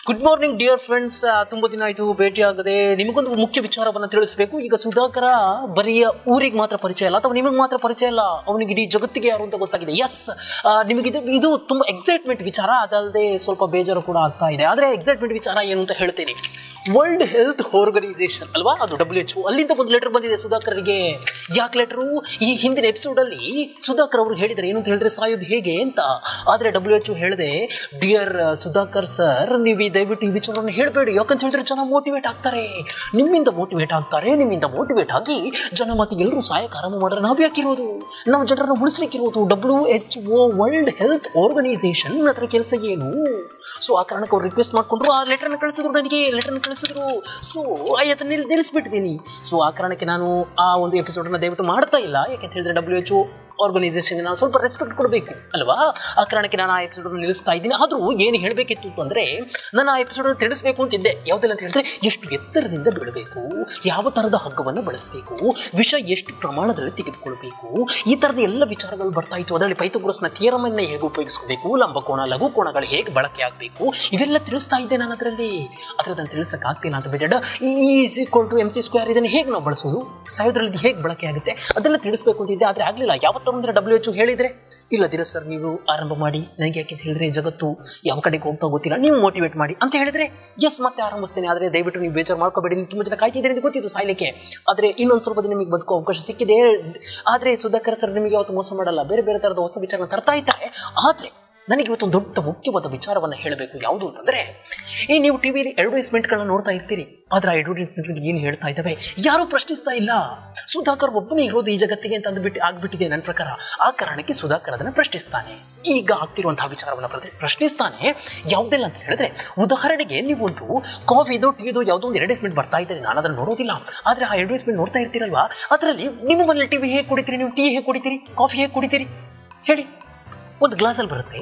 good morning dear friends ತುಂಬ ದಿನ ಆಯಿತು ಭೇಟಿಯಾಗದೆ ನಿಮಗೊಂದು ಮುಖ್ಯ ವಿಚಾರವನ್ನು ತಿಳಿಸಬೇಕು ಈಗ ಸುಧಾಕರ ಬರಿಯ ಊರಿಗೆ ಮಾತ್ರ ಪರಿಚಯ ಇಲ್ಲ ಅಥವಾ ನಿಮಗೆ ಮಾತ್ರ ಪರಿಚಯ ಇಲ್ಲ ಅವನಿಗೆ ಇಡೀ ಜಗತ್ತಿಗೆ ಯಾರು ಅಂತ ಗೊತ್ತಾಗಿದೆ ಎಸ್ ನಿಮಗೆ ಇದು ಇದು ತುಂಬ ಎಕ್ಸೈಟ್ಮೆಂಟ್ ವಿಚಾರ ಅದಲ್ಲದೆ ಸ್ವಲ್ಪ ಬೇಜಾರು ಕೂಡ ಆಗ್ತಾ ಇದೆ ಆದರೆ ಎಕ್ಸೈಟ್ಮೆಂಟ್ ವಿಚಾರ ಏನು ಅಂತ ಹೇಳ್ತೀನಿ ವರ್ಲ್ಡ್ ಹೆಲ್ತ್ ಆರ್ಗನೈಸೇಷನ್ ಅಲ್ವಾ ಅದು ಡಬ್ಲ್ಯೂ ಎಚ್ ಅಲ್ಲಿಂದ ಒಂದು ಲೆಟರ್ ಬಂದಿದೆ ಸುಧಾಕರ್ಗೆ ಯಾಕೆ ಲೆಟರು ಈ ಹಿಂದಿನ ಎಪಿಸೋಡಲ್ಲಿ ಸುಧಾಕರ್ ಅವರು ಹೇಳಿದ್ದಾರೆ ಏನು ಅಂತ ಹೇಳಿದ್ರೆ ಸಾಯೋದು ಹೇಗೆ ಅಂತ ಆದರೆ ಡಬ್ಲ್ಯೂ ಎಚ್ ಹೇಳಿದೆ ಡಿಯರ್ ಸುಧಾಕರ್ ಸರ್ ನೀವು ಈ ದಯವಿಟ್ಟು ಈ ವಿಚಾರವನ್ನು ಹೇಳಬೇಡಿ ಯಾಕಂತ ಹೇಳಿದ್ರೆ ಜನ ಮೋಟಿವೇಟ್ ಆಗ್ತಾರೆ ನಿಮ್ಮಿಂದ ಮೋಟಿವೇಟ್ ಆಗ್ತಾರೆ ನಿಮ್ಮಿಂದ ಮೋಟಿವೇಟ್ ಆಗಿ ಜನ ಮತ್ತೆ ಎಲ್ಲರೂ ಸಾಯಕ್ಕೆ ಆರಂಭ ಮಾಡಿದ್ರೆ ನಾವು ಯಾಕಿರೋದು ನಾವು ಜನರನ್ನು ಉಳಿಸ್ಲಿಕ್ಕಿರೋದು W H O world health organisation ಹತ್ರ ಕೆಲಸ ಏನು ಸೊ ಆ ಕಾರಣಕ್ಕೆ ಅವ್ರು ರಿಕ್ವೆಸ್ಟ್ ಮಾಡಿಕೊಂಡ್ರು ಆ ಲೆಟರ್ನ ಕಳಿಸಿದ್ರು ನನಗೆ ಲೆಟರ್ನ ಕಳಿಸಿದ್ರು ಸೊ ಅದನ್ನ ನಿಲ್ ನಿಲ್ಲಿಸ್ಬಿಟ್ಟಿದ್ದೀನಿ ಸೊ ಆ ಕಾರಣಕ್ಕೆ ನಾನು ಆ ಒಂದು ಎಪಿಸೋಡನ್ನ ದಯವಿಟ್ಟು ಮಾಡ್ತಾ ಇಲ್ಲ ಯಾಕೆಂತ ಹೇಳಿದ್ರೆ ಡಬ್ಲ್ಯೂ ಎಚ್ ಆರ್ಗನೈಸೇಷನ್ಗೆ ನಾನು ಸ್ವಲ್ಪ ರೆಸ್ಪೆಕ್ಟ್ ಕೊಡಬೇಕು ಅಲ್ವಾ ಆ ಕಾರಣಕ್ಕೆ ನಾನು ಆ ಎಪಿಸೋಡನ್ನು ನಿಲ್ಲಿಸ್ತಾ ಇದ್ದೀನಿ ಆದರೂ ಏನು ಹೇಳಬೇಕಿತ್ತು ಅಂದರೆ ನಾನು ಆ ಎಪಿಸೋಡನ್ನು ತಿಳಿಸ್ಬೇಕು ಅಂತಿದ್ದೆ ಯಾವುದೆಲ್ಲ ಅಂತ ಹೇಳಿದ್ರೆ ಎಷ್ಟು ಎತ್ತರದಿಂದ ಬೀಳಬೇಕು ಯಾವ ಥರದ ಹಗ್ಗವನ್ನು ಬಳಸಬೇಕು ವಿಷ ಎಷ್ಟು ಪ್ರಮಾಣದಲ್ಲಿ ತೆಗೆದುಕೊಳ್ಬೇಕು ಈ ಥರದ ಎಲ್ಲ ವಿಚಾರಗಳು ಬರ್ತಾ ಇತ್ತು ಅದರಲ್ಲಿ ಪೈಥಾಗೊರಸ್ನ ಥಿಯರಮನ್ನು ಹೇಗೆ ಉಪಯೋಗಿಸಬೇಕು ಲಂಬಕೋಣ ಲಘು ಕೋಣಗಳು ಹೇಗೆ ಬಳಕೆ ಆಗಬೇಕು ಇವೆಲ್ಲ ತಿಳಿಸ್ತಾ ಇದ್ದೆ ನಾನು ಅದರಲ್ಲಿ ಅದರದನ್ನು ತಿಳಿಸೋಕ್ಕಾಗ್ತಿಲ್ಲ ಅಂತ ಬೇಜಡ E is equal to M C square ಇದನ್ನು ಹೇಗೆ ನಾವು ಬಳಸೋದು ಸಾಯೋದ್ರಲ್ಲಿ ಹೇಗೆ ಬಳಕೆ ಆಗುತ್ತೆ ಅದೆಲ್ಲ ತಿಳಿಸ್ಬೇಕು ಅಂತಿದ್ದೆ ಆದರೆ ಆಗಲಿಲ್ಲ ಯಾವತ್ತೂ ಅಂದರೆ ಡಬ್ಲ್ಯೂ ಎಚ್ ಹೇಳಿದರೆ ಇಲ್ಲ ದಿರ ಸರ್ ನೀವು ಆರಂಭ ಮಾಡಿ ನನಗೆ ಯಾಕೆ ಅಂತ ಹೇಳಿದ್ರೆ ಜಗತ್ತು ಯಾವ ಕಡೆಗೆ ಹೋಗ್ತಾ ಗೊತ್ತಿಲ್ಲ ನೀವು ಮೋಟಿವೇಟ್ ಮಾಡಿ ಅಂತ ಹೇಳಿದ್ರೆ ಎಸ್ ಮತ್ತೆ ಆರಂಭಿಸ್ತೇನೆ ಆದರೆ ದಯವಿಟ್ಟು ನೀವು ಬೇಜಾರು ಮಾಡ್ಕೋಬೇಡಿ ನೀವು ತುಂಬ ಜನ ಕಾಯ್ತಿದ್ದೀರಿ ಅಂತ ಗೊತ್ತಿತ್ತು ಸಾಯ್ಲಿಕ್ಕೆ ಆದರೆ ಇನ್ನೊಂದು ಸ್ವಲ್ಪ ದಿನ ನಿಮಗೆ ಬದುಕೋ ಅವಕಾಶ ಸಿಕ್ಕಿದೆ ಆದರೆ ಸುಧಾಕರ್ ಸರ್ ನಿಮಗೆ ಯಾವತ್ತು ಮೋಸ ಮಾಡಲ್ಲ ಬೇರೆ ಬೇರೆ ಥರದ ಹೊಸ ವಿಚಾರನ ತರ್ತಾ ಇದ್ದಾರೆ ಆದರೆ ನನಗೆ ಇವತ್ತೊಂದು ದೊಡ್ಡ ಮುಖ್ಯವಾದ ವಿಚಾರವನ್ನು ಹೇಳಬೇಕು ಯಾವುದು ಅಂತಂದರೆ ಈ ನೀವು ಟಿ ವಿಲಿ ಅಡ್ವರ್ಟೈಸ್ಮೆಂಟ್ಗಳನ್ನ ನೋಡ್ತಾ ಇರ್ತೀರಿ ಆದರೆ ಆ ಅಡ್ವರ್ಟೈಸ್ಮೆಂಟ್ ಏನು ಹೇಳ್ತಾ ಇದ್ದಾವೆ ಯಾರೂ ಪ್ರಶ್ನಿಸ್ತಾ ಇಲ್ಲ ಸುಧಾಕರ್ ಒಬ್ಬನೇ ಇರೋದು ಈ ಜಗತ್ತಿಗೆ ಅಂತ ಅಂದ್ಬಿಟ್ಟು ಆಗ್ಬಿಟ್ಟಿದೆ ನನ್ನ ಪ್ರಕಾರ ಆ ಕಾರಣಕ್ಕೆ ಸುಧಾಕರ್ ಅದನ್ನು ಪ್ರಶ್ನಿಸ್ತಾನೆ ಈಗ ಆಗ್ತಿರುವಂತಹ ವಿಚಾರವನ್ನು ಪ್ರತಿ ಪ್ರಶ್ನಿಸ್ತಾನೆ ಯಾವುದೆಲ್ಲ ಅಂತ ಹೇಳಿದ್ರೆ ಉದಾಹರಣೆಗೆ ನೀವು ಒಂದು ಕಾಫಿದು ಟೀದು ಯಾವುದೋ ಒಂದು ಅಡ್ವರ್ಟೈಸ್ಮೆಂಟ್ ಬರ್ತಾ ಇದ್ದಾರೆ ನಾನು ಅದನ್ನು ನೋಡೋದಿಲ್ಲ ಆದರೆ ಆ ಅಡ್ವರ್ಟೈಸ್ಮೆಂಟ್ ನೋಡ್ತಾ ಇರ್ತೀರಲ್ವಾ ಅದರಲ್ಲಿ ನಿಮ್ಮ ಮನೇಲಿ ಟಿ ವಿ ಹೇಗೆ ಕುಡಿತೀರಿ ನೀವು ಟೀ ಹೇಗೆ ಕುಡಿತೀರಿ ಕಾಫಿ ಹೇಗೆ ಕುಡಿತೀರಿ ಹೇಳಿ ಒಂದು ಗ್ಲಾಸಲ್ಲಿ ಬರುತ್ತೆ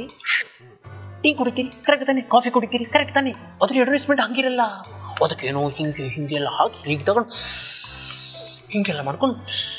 ಟೀ ಕುಡಿತೀರಿ ಕರೆಕ್ಟ್ ತಾನೆ ಕಾಫಿ ಕುಡಿತೀರಿ ಕರೆಕ್ಟ್ ತಾನೆ ಅದ್ರ ಅಡ್ವರ್ಟೈಸ್ಮೆಂಟ್ ಹಂಗಿರಲ್ಲ ಅದಕ್ಕೇನೋ ಹಿಂಗೆ ಹಿಂಗೆಲ್ಲ ಹಾಕಿ ಹೀಗೆ ತಗೊಂಡು ಹಿಂಗೆಲ್ಲ ಮಾಡ್ಕೊಂಡು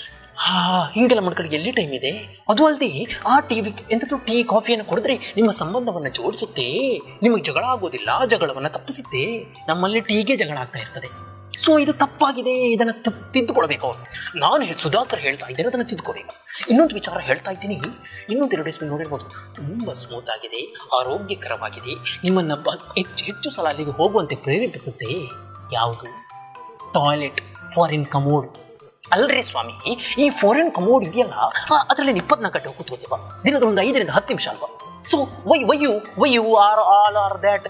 ಹಾ ಹಿಂಗೆಲ್ಲ ಮಾಡ್ಕೊಂಡು ಎಲ್ಲಿ ಟೈಮ್ ಇದೆ ಅದು ಅಲ್ಲದೆ ಆ ಟಿ ವಿ ಎಂಥದ್ದು ಟೀ ಕಾಫಿಯನ್ನು ಕುಡಿದ್ರೆ ನಿಮ್ಮ ಸಂಬಂಧವನ್ನು ಜೋಡಿಸುತ್ತೆ ನಿಮಗೆ ಜಗಳ ಆಗೋದಿಲ್ಲ ಜಗಳವನ್ನು ತಪ್ಪಿಸುತ್ತೆ ನಮ್ಮಲ್ಲಿ ಟೀಗೆ ಜಗಳ ಆಗ್ತಾ ಇರ್ತದೆ ಸೊ ಇದು ತಪ್ಪಾಗಿದೆ ಇದನ್ನು ತಪ್ಪು ತಿದ್ದುಕೊಳ್ಬೇಕು ಅವ್ರು ನಾನು ಹೇಳಿ ಸುಧಾಕರ್ ಹೇಳ್ತಾ ಇದ್ದೇನೆ ಅದನ್ನು ತಿದ್ದುಕೋಬೇಕು ಇನ್ನೊಂದು ವಿಚಾರ ಹೇಳ್ತಾ ಇದ್ದೀನಿ ಇನ್ನೊಂದು ಎರಡು ನೋಡಿರ್ಬೋದು ತುಂಬ ಸ್ಮೂತ್ ಆಗಿದೆ ಆರೋಗ್ಯಕರವಾಗಿದೆ ನಿಮ್ಮನ್ನು ಬ ಹೆಚ್ಚು ಹೆಚ್ಚು ಸಲ ಅಲ್ಲಿಗೆ ಹೋಗುವಂತೆ ಪ್ರೇರೇಪಿಸುತ್ತೆ ಯಾವುದು ಟಾಯ್ಲೆಟ್ ಫಾರಿನ್ ಕಮೋಡ್ ಅಲ್ರಿ ಸ್ವಾಮಿ ಈ ಫಾರಿನ್ ಕಮೋಡ್ ಇದೆಯಲ್ಲ ಅದರಲ್ಲಿ ಇಪ್ಪತ್ನಾಲ್ಕು ಗಂಟೆ ಕೂತ್ಕೋತೀವ ದಿನದ ಒಂದು ಐದರಿಂದ ಹತ್ತು ನಿಮಿಷ ಅಲ್ವಾ so why why you why you are all are that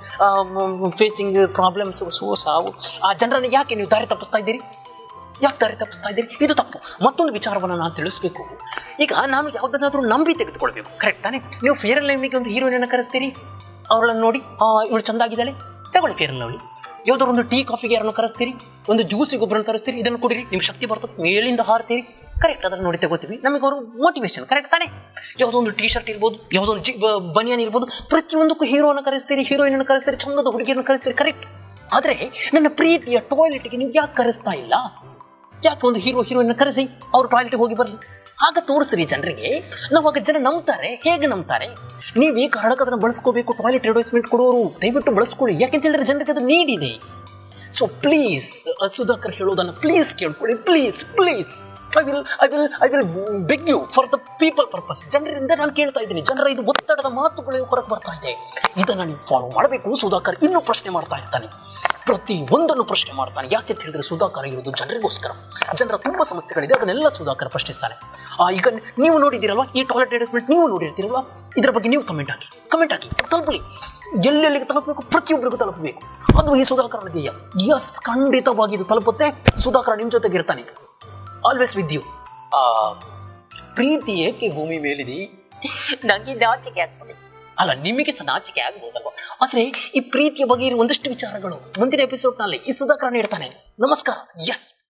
facing problems so ಸಾವು ಆ ಜನರನ್ನು ಯಾಕೆ ನೀವು ದಾರಿ ತಪ್ಪಿಸ್ತಾ ಇದ್ದೀರಿ ಯಾಕೆ ದಾರಿ ತಪ್ಪಿಸ್ತಾ ಇದ್ದೀರಿ ಇದು ತಪ್ಪು ಮತ್ತೊಂದು ವಿಚಾರವನ್ನು ನಾನು ತಿಳಿಸ್ಬೇಕು ಈಗ ನಾನು ಯಾವುದನ್ನಾದರೂ ನಂಬಿ ತೆಗೆದುಕೊಳ್ಬೇಕು ಕರೆಕ್ಟ್ ತಾನೇ ನೀವು ಫೇರ್ ಅಂಡ್ ಲವ್ಲಿಗೆ ಒಂದು ಹೀರೋಯಿನನ್ನು ಕರೆಸ್ತೀರಿ ಅವಳನ್ನು ನೋಡಿ ಇವಳು ಚಂದಾಗಿದ್ದಾಳೆ ತಗೊಳ್ಳಿ ಫೇರ್ ಅಂಡ್ ಲವ್ಲಿ ಯಾವುದಾದ್ರು ಒಂದು ಟೀ ಕಾಫಿಗೆ ಯಾರನ್ನು ಕರೆಸ್ತೀರಿ ಒಂದು ಜ್ಯೂಸಿಗೆ ಒಬ್ಬರನ್ನು ಕರೆಸ್ತೀರಿ ಇದನ್ನು ಕುಡಿರಿ ನಿಮ್ಮ ಶಕ್ತಿ ಬರ್ತದೆ ಮೇಲಿಂದ ಹಾರ್ತೀರಿ ಕರೆಕ್ಟ್ ಅದನ್ನು ನೋಡಿ ತಗೋತೀವಿ ನಮಗೆ ಅವರು ಮೋಟಿವೇಶನ್ ಕರೆಕ್ಟ್ ತಾನೇ ಯಾವುದೋ ಒಂದು ಟೀ ಶರ್ಟ್ ಇರ್ಬೋದು ಯಾವುದೋ ಒಂದು ಜಿ ಬನಿಯನ್ ಇರ್ಬೋದು ಪ್ರತಿಯೊಂದಕ್ಕೂ ಹೀರೋನ ಕರೆಸ್ತೀರಿ ಹೀರೋಯಿನನ್ನು ಕರೆಸ್ತೀರಿ ಚಂದದ ಹುಡುಗಿಯನ್ನು ಕರೆಸ್ತೀರಿ ಕರೆಕ್ಟ್ ಆದರೆ ನನ್ನ ಪ್ರೀತಿಯ ಟಾಯ್ಲೆಟ್ಗೆ ನೀವು ಯಾಕೆ ಕರೆಸ್ತಾ ಇಲ್ಲ ಯಾಕೆ ಒಂದು ಹೀರೋ ಹೀರೋಯಿನ್ ಕರೆಸಿ ಅವರು ಟಾಯ್ಲೆಟ್ಗೆ ಹೋಗಿ ಬರಲಿ ಆಗ ತೋರಿಸ್ರಿ ಜನರಿಗೆ ನಾವು ಆಗ ಜನ ನಂಬ್ತಾರೆ ಹೇಗೆ ನಂಬ್ತಾರೆ ನೀವು ಈ ಕಾರಣಕ್ಕೆ ಅದನ್ನು ಬಳಸ್ಕೋಬೇಕು ಟಾಯ್ಲೆಟ್ ಅಡ್ವರ್ಟೈಸ್ಮೆಂಟ್ ಕೊಡೋರು ದಯವಿಟ್ಟು ಬಳಸ್ಕೊಳ್ಳಿ ಯಾಕೆಂತ ಹೇಳಿದ್ರೆ ಜನರಿಗೆ ಅದು ನೀಡಿದೆ ಸೊ ಪ್ಲೀಸ್ ಸುಧಾಕರ್ ಹೇಳೋದನ್ನು ಪ್ಲೀಸ್ ಕೇಳ್ಕೊಳ್ಳಿ please please I will I will I will beg you for the people purpose ಜನರಿಂದ ನಾನು ಕೇಳ್ತಾ ಇದ್ದೀನಿ ಜನರ ಇದು ಒತ್ತಡದ ಮಾತುಗಳು ಹೊರಗೆ ಬರ್ತಾ ಇದೆ ಇದನ್ನು ನೀವು ಫಾಲೋ ಮಾಡಬೇಕು ಸುಧಾಕರ್ ಇನ್ನೂ ಪ್ರಶ್ನೆ ಮಾಡ್ತಾ ಇರ್ತಾನೆ ಪ್ರತಿ ಒಂದನ್ನು ಪ್ರಶ್ನೆ ಮಾಡ್ತಾನೆ ಯಾಕೆ ಅಂತ ಹೇಳಿದ್ರೆ ಸುಧಾಕರ್ ಇರೋದು ಜನರಿಗೋಸ್ಕರ ಜನರ ತುಂಬ ಸಮಸ್ಯೆಗಳಿದೆ ಅದನ್ನೆಲ್ಲ ಸುಧಾಕರ್ ಪ್ರಶ್ನಿಸ್ತಾನೆ ಆ, ಈಗ ನೀವು ನೋಡಿದ್ದೀರಲ್ವಾ ಈ ಟಾಯ್ಲೆಟ್ ಅಡ್ವರ್ಟೈಸ್ಮೆಂಟ್ ನೀವು ನೋಡಿರ್ತೀರಲ್ವಾ ಇದರ ಬಗ್ಗೆ ನೀವು ಕಮೆಂಟ್ ಹಾಕಿ ಕಮೆಂಟ್ ಹಾಕಿ ತಲುಪಲಿ ಎಲ್ಲೆಲ್ಲಿಗೆ ತಲುಪಬೇಕು ಪ್ರತಿಯೊಬ್ಬರಿಗೂ ತಲುಪಬೇಕು ಅದು ಈ ಸುಧಾಕರ್ ಧ್ಯೇಯ ಎಸ್ ಖಂಡಿತವಾಗಿ ಇದು ತಲುಪುತ್ತೆ ಸುಧಾಕರ್ ನಿಮ್ಮ ಜೊತೆಗೆ ಇರ್ತಾನೆ ಆಲ್ವೇಸ್ ವಿತ್ ಯು ಪ್ರೀತಿ ಏಕೆ ಭೂಮಿ ಮೇಲಿದೆ ನಂಗೆ ನಾಚಿಕೆ ಆಗ್ತದೆ ಅಲ್ಲ ನಿಮಗೆ ಸಹ ನಾಚಿಕೆ ಆಗ್ಬೋದಲ್ವ ಆದರೆ ಈ ಪ್ರೀತಿಯ ಬಗ್ಗೆ ಇರುವ ಒಂದಷ್ಟು ವಿಚಾರಗಳು ಮುಂದಿನ ಎಪಿಸೋಡ್ನಲ್ಲಿ ಈ ಸುಧಾಕರ್ ನೀಡ್ತಾನೆ ನಮಸ್ಕಾರ ಎಸ್